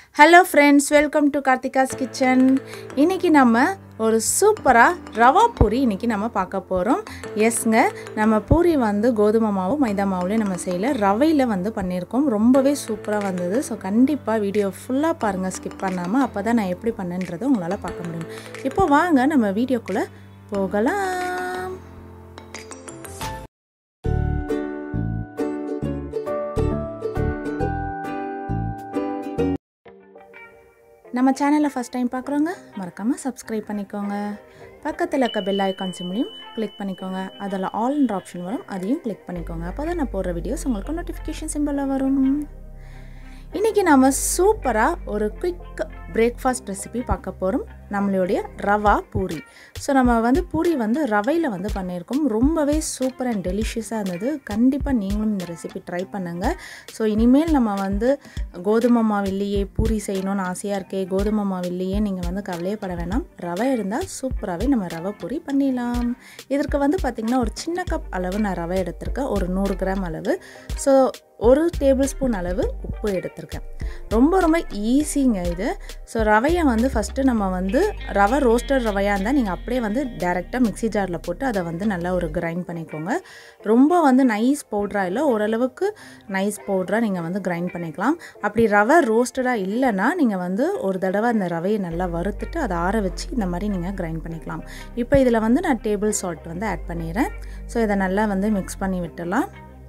hello friends welcome to Karthika's kitchen இன்றைக்கி நம்ம ஒரு சூப்பராக ரவா பூரி இன்றைக்கி நம்ம பார்க்க போகிறோம் எஸ்ங்க நம்ம பூரி வந்து கோதுமை மாவு மைதா மாவுலேயும் நம்ம செய்யல ரவையில் வந்து பண்ணியிருக்கோம் ரொம்பவே சூப்பராக வந்தது ஸோ கண்டிப்பாக வீடியோ ஃபுல்லாக பாருங்கள் ஸ்கிப் பண்ணாமல் அப்போ தான் நான் எப்படி பண்ணேன்றதை உங்களால் பார்க்க முடியும் இப்போ வாங்க நம்ம வீடியோக்குள்ளே போகலாம் நம்ம சேனலை ஃபஸ்ட் டைம் பார்க்குறவங்க மறக்காமல் சப்ஸ்கிரைப் பண்ணிக்கோங்க பக்கத்தில் இருக்க பெல் ஐக்கான் சிம்லையும் கிளிக் பண்ணிக்கோங்க அதில் ஆல்ன்ற ஆப்ஷன் வரும் அதையும் கிளிக் பண்ணிக்கோங்க அப்போ தான் நான் போடுற வீடியோஸ் உங்களுக்கு நோட்டிஃபிகேஷன் சிம்பிளாக வரும் இன்றைக்கி நம்ம சூப்பராக ஒரு குயிக் பிரேக்ஃபாஸ்ட் ரெசிபி பார்க்க போகிறோம் நம்மளுடைய ரவா பூரி ஸோ நம்ம வந்து பூரி வந்து ரவையில் வந்து பண்ணியிருக்கோம் ரொம்பவே சூப்பர் அண்ட் டெலிஷியஸாக இருந்தது கண்டிப்பாக நீங்களும் இந்த ரெசிபி ட்ரை பண்ணுங்கள் ஸோ இனிமேல் நம்ம வந்து கோதுமை மாவு இல்லையே பூரி செய்யணும்னு ஆசையாக இருக்கே கோதுமை மாவு இல்லையே நீங்கள் வந்து கவலையே பட வேணாம் ரவை இருந்தால் சூப்பராகவே நம்ம ரவை பூரி பண்ணிடலாம் இதற்கு வந்து பார்த்திங்கன்னா ஒரு சின்ன கப் அளவு நான் ரவை எடுத்திருக்கேன் ஒரு நூறு கிராம் அளவு ஸோ ஒரு டேபிள் ஸ்பூன் அளவு உப்பு எடுத்திருக்கேன் ரொம்ப ரொம்ப ஈஸிங்க இது ஸோ ரவையை வந்து ஃபஸ்ட்டு நம்ம வந்து ரவை ரோஸ்டட் ரவையாக இருந்தால் நீங்கள் அப்படியே வந்து டேரெக்டாக மிக்ஸி ஜாரில் போட்டு அதை வந்து நல்லா ஒரு கிரைண்ட் பண்ணிக்கோங்க ரொம்ப வந்து நைஸ் பவுட்ராக இல்லை ஓரளவுக்கு நைஸ் பவுட்ராக நீங்கள் வந்து கிரைண்ட் பண்ணிக்கலாம் அப்படி ரவை ரோஸ்டடாக இல்லைன்னா நீங்கள் வந்து ஒரு தடவை அந்த ரவையை நல்லா வறுத்துட்டு அதை ஆற வச்சு இந்த மாதிரி நீங்கள் கிரைண்ட் பண்ணிக்கலாம் இப்போ இதில் வந்து நான் டேபிள் சால்ட் வந்து ஆட் பண்ணிடுறேன் ஸோ இதை நல்லா வந்து மிக்ஸ் பண்ணி விட்டுடலாம்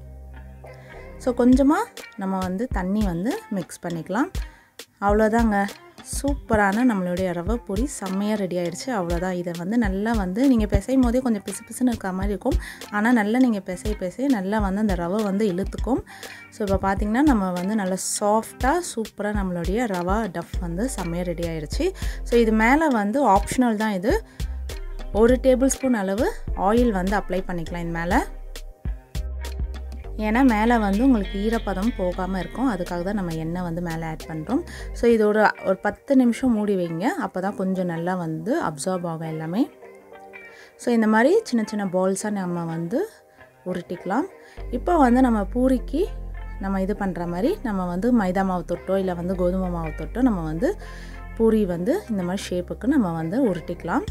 ஸோ கொஞ்சமாக நம்ம வந்து தண்ணி வந்து மிக்ஸ் பண்ணிக்கலாம் அவ்வளோதாங்க சூப்பரான நம்மளுடைய ரவை பொரி செம்மையாக ரெடி ஆகிடுச்சு அவ்வளோதான் இதை வந்து நல்லா வந்து நீங்கள் பிசையும் போதே கொஞ்சம் பிசு பிசுன்னு இருக்க மாதிரி இருக்கும் ஆனால் நல்லா நீங்கள் பிசை பிசை நல்லா வந்து அந்த ரவை வந்து இழுத்துக்கும் ஸோ இப்போ பார்த்திங்கன்னா நம்ம வந்து நல்லா சாஃப்டாக சூப்பராக நம்மளுடைய ரவா டஃப் வந்து செம்மையாக ரெடி ஆகிடுச்சு ஸோ இது மேலே வந்து ஆப்ஷனல் தான் இது ஒரு டேபிள் ஸ்பூன் அளவு ஆயில் வந்து அப்ளை பண்ணிக்கலாம் இது மேலே ஏன்னா மேலே வந்து உங்களுக்கு ஈரப்பதம் போகாமல் இருக்கும் அதுக்காக தான் நம்ம எண்ணெய் வந்து மேலே ஆட் பண்ணுறோம் ஸோ இது ஒரு ஒரு பத்து நிமிஷம் மூடி வைங்க அப்போ தான் கொஞ்சம் நல்லா வந்து அப்சார்ப் ஆகும் எல்லாமே ஸோ இந்த மாதிரி சின்ன சின்ன பால்ஸாக நம்ம வந்து உருட்டிக்கலாம் இப்போ வந்து நம்ம பூரிக்கு நம்ம இது பண்ணுற மாதிரி நம்ம வந்து மைதா மாவு தொட்டோ இல்லை வந்து கோதுமை மாவு தொட்டோ நம்ம வந்து பூரி வந்து இந்த மாதிரி ஷேப்புக்கு நம்ம வந்து உருட்டிக்கலாம்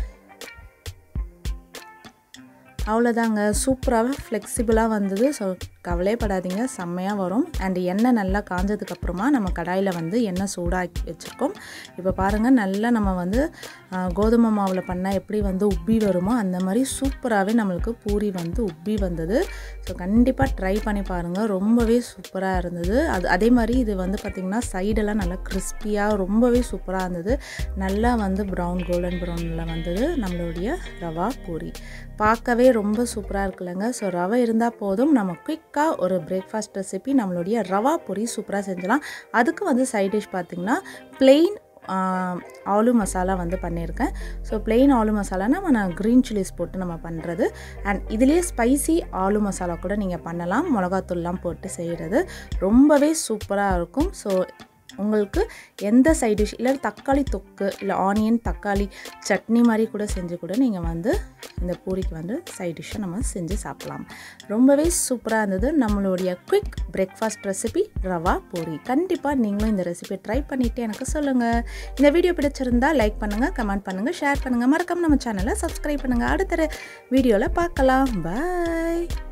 அவ்வளோதாங்க சூப்பராகவே ஃப்ளெக்சிபிளாக வந்தது ஸோ கவலைப்படாதீங்க செம்மையாக வரும் அண்ட் எண்ணெய் நல்லா காஞ்சதுக்கப்புறமா நம்ம கடாயில் வந்து எண்ணெய் சூடாக்கி வச்சுருக்கோம் இப்போ பாருங்கள் நல்லா நம்ம வந்து கோதுமை மாவில் பண்ணால் எப்படி வந்து உப்பி வருமோ அந்த மாதிரி சூப்பராகவே நம்மளுக்கு பூரி வந்து உப்பி வந்தது ஸோ கண்டிப்பாக ட்ரை பண்ணி பாருங்கள் ரொம்பவே சூப்பராக இருந்தது அது அதே மாதிரி இது வந்து பார்த்திங்கன்னா சைடெல்லாம் நல்லா கிறிஸ்பியாக ரொம்பவே சூப்பராக இருந்தது நல்லா வந்து ப்ரௌன் கோல்டன் ப்ரௌனில் வந்தது நம்மளுடைய ரவா பூரி பார்க்கவே ரொம்ப சூப்பராக இருக்குல்லங்க ஸோ ரவை இருந்தால் போதும் நம்ம குயிக்காக ஒரு பிரேக்ஃபாஸ்ட் ரெசிபி நம்மளுடைய ரவா பொரி சூப்பராக செஞ்சலாம் அதுக்கு வந்து சைட் டிஷ் பார்த்திங்கன்னா பிளெயின் ஆலு மசாலா வந்து பண்ணியிருக்கேன் ஸோ பிளெயின் ஆலு மசாலானா நான் க்ரீன் சில்லிஸ் போட்டு நம்ம பண்ணுறது அண்ட் இதுலேயே ஸ்பைசி ஆலு மசாலா கூட நீங்கள் பண்ணலாம் மிளகாத்தூள்லாம் போட்டு செய்கிறது ரொம்பவே சூப்பராக இருக்கும் ஸோ உங்களுக்கு எந்த சைட் டிஷ் இல்லை தக்காளி தொக்கு இல்லை ஆனியன் தக்காளி சட்னி மாதிரி கூட செஞ்சு கூட நீங்கள் வந்து இந்த பூரிக்கு வந்து சைட் டிஷ்ஷை நம்ம செஞ்சு சாப்பிட்லாம் ரொம்பவே சூப்பராக இருந்தது நம்மளுடைய quick breakfast recipe rava puri கண்டிப்பாக நீங்களும் இந்த ரெசிபி ட்ரை பண்ணிவிட்டு எனக்கு சொல்லுங்கள் இந்த வீடியோ பிடிச்சிருந்தா லைக் பண்ணுங்கள் கமெண்ட் பண்ணுங்கள் ஷேர் பண்ணுங்கள் மறக்காமல் நம்ம சேனலை சப்ஸ்கிரைப் பண்ணுங்கள் அடுத்த வீடியோவில் பார்க்கலாம் பாய்